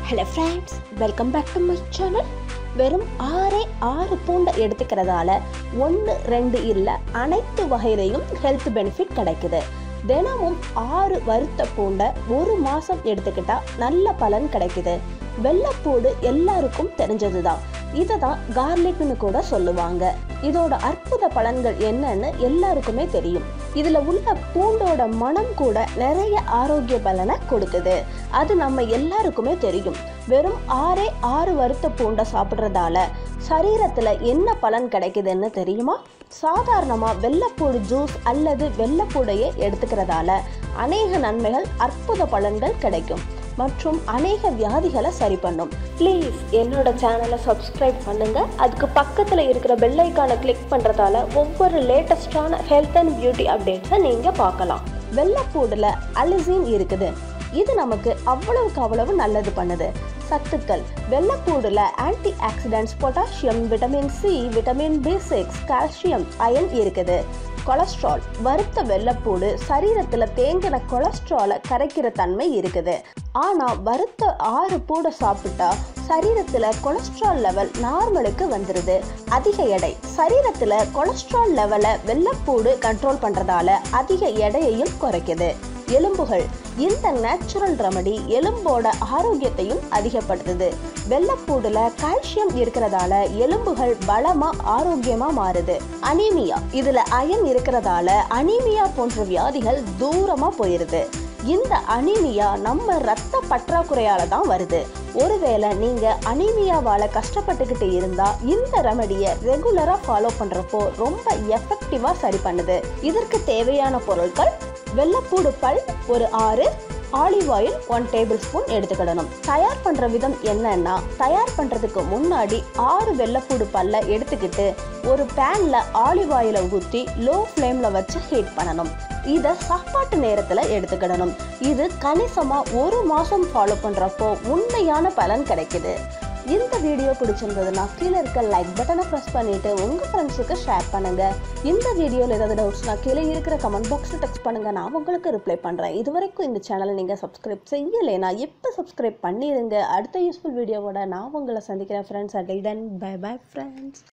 hello friends welcome back to my channel வெறும் ஆறே ஆறு பூண்டை எடுத்துக்கிறதால ஒன்று ரெண்டு இல்லை அனைத்து வகையிலையும் ஹெல்த் பெனிஃபிட் கிடைக்குது தினமும் ஆறு வறுத்த பூண்டை ஒரு மாதம் எடுத்துக்கிட்டா நல்ல பலன் கிடைக்குது வெள்ளைப்பூடு எல்லாருக்கும் தெரிஞ்சது தான் இதை தான் கார்லிக்னு கூட சொல்லுவாங்க இதோட அற்புத பலன்கள் என்னன்னு எல்லாருக்குமே தெரியும் இதுல உள்ள பூண்டோட மனம் கூட நிறைய ஆரோக்கிய பலனை கொடுக்குது அது நம்ம எல்லாருக்குமே தெரியும் வெறும் ஆறே ஆறு வறுத்த பூண்டை சாப்பிட்றதால சரீரத்துல என்ன பலன் கிடைக்குதுன்னு தெரியுமா சாதாரணமா வெள்ளைப்பூடு ஜூஸ் அல்லது வெள்ளைப்பூடையே எடுத்துக்கிறதால அநேக நன்மைகள் அற்புத பலன்கள் கிடைக்கும் மற்றும் அநேக வியாதிகளை சரி பண்ணும் ப்ளீஸ் என்னோட சேனலை சப்ஸ்கிரைப் பண்ணுங்க அதுக்கு பக்கத்தில் இருக்கிற பெல் ஐக்கானை கிளிக் பண்ணுறதால ஒவ்வொரு லேட்டஸ்டான ஹெல்த் அண்ட் பியூட்டி அப்டேட்ஸை நீங்கள் பார்க்கலாம் வெள்ளைப்பூடில் அலிசின் இருக்குது இது நமக்கு அவ்வளவுக்கு அவ்வளவு நல்லது பண்ணுது சத்துக்கள் வெள்ளைப்பூடுல antioxidants potassium vitamin C vitamin B six calcium iron இருக்குது கொலஸ்ட்ரால் வறுத்த வெள்ளைப்பூடு சரீரத்தில் தேங்கின கொலஸ்ட்ராலை கரைக்கிற தன்மை இருக்குது ஆனால் வறுத்த ஆறு பூடை சாப்பிட்டா சரீரத்தில் கொலஸ்ட்ரால் லெவல் நார்மலுக்கு வந்துடுது அதிக எடை சரீரத்தில் கொலஸ்ட்ரால் லெவலை வெள்ளைப்பூடு கண்ட்ரோல் பண்ணுறதால அதிக எடையையும் குறைக்குது எலும்புகள் இந்த நேச்சுரல் ரெமடி எலும்போட ஆரோக்கியத்தையும் அதிகப்படுத்துது வெள்ளைப்பூடுல கால்சியம் இருக்கிறதால எலும்புகள் பலமா ஆரோக்கியமா மாறுது அனீமியா இதுல அயன் இருக்கிறதால அனீமியா போன்ற வியாதிகள் தூரமா போயிருது இந்த அனீமியா நம்ம ரத்த பற்றாக்குறையால தான் வருது ஒருவேளை நீங்க அனீமியாவால கஷ்டப்பட்டுக்கிட்டு இருந்தா இந்த ரெமடியை ரெகுலரா ஃபாலோ பண்றப்போ ரொம்ப எஃபெக்டிவா சரி பண்ணுது இதற்கு தேவையான பொருட்கள் வெள்ளைப்பூடு பல் ஒரு ஆறு olive oil one tablespoon எடுத்துக்கிடணும் தயார் பண்ணுற விதம் என்னன்னா தயார் பண்ணுறதுக்கு முன்னாடி ஆறு வெள்ளைப்பூடு பல்ல எடுத்துக்கிட்டு ஒரு பேனில் ஆலிவ் ஆயிலை ஊற்றி லோ ஃப்ளேமில் வச்சு ஹீட் பண்ணணும் இதை சாப்பாட்டு நேரத்தில் எடுத்துக்கிடணும் இது கணிசமாக ஒரு மாதம் ஃபாலோ பண்ணுறப்போ உண்மையான பலன் கிடைக்குது இந்த வீடியோ பிடிச்சிருந்ததுன்னா கீழே இருக்க லைக் பட்டனை ப்ரெஸ் பண்ணிட்டு உங்க ஃப்ரெண்ட்ஸுக்கு ஷேர் பண்ணுங்க இந்த வீடியோவில் ஏதாவது டவுட்ஸ்னா கீழே இருக்கிற கமெண்ட் பாக்ஸில் டெக்ஸ்ட் பண்ணுங்க நான் உங்களுக்கு ரிப்ளை பண்றேன் இது வரைக்கும் இந்த சேனலை நீங்க சப்ஸ்கிரைப் செய்யலைனா இப்போ சப்ஸ்கிரைப் பண்ணிடுங்க அடுத்த யூஸ்ஃபுல் வீடியோவோட நான் உங்களை சந்திக்கிறேன் friends until then bye bye friends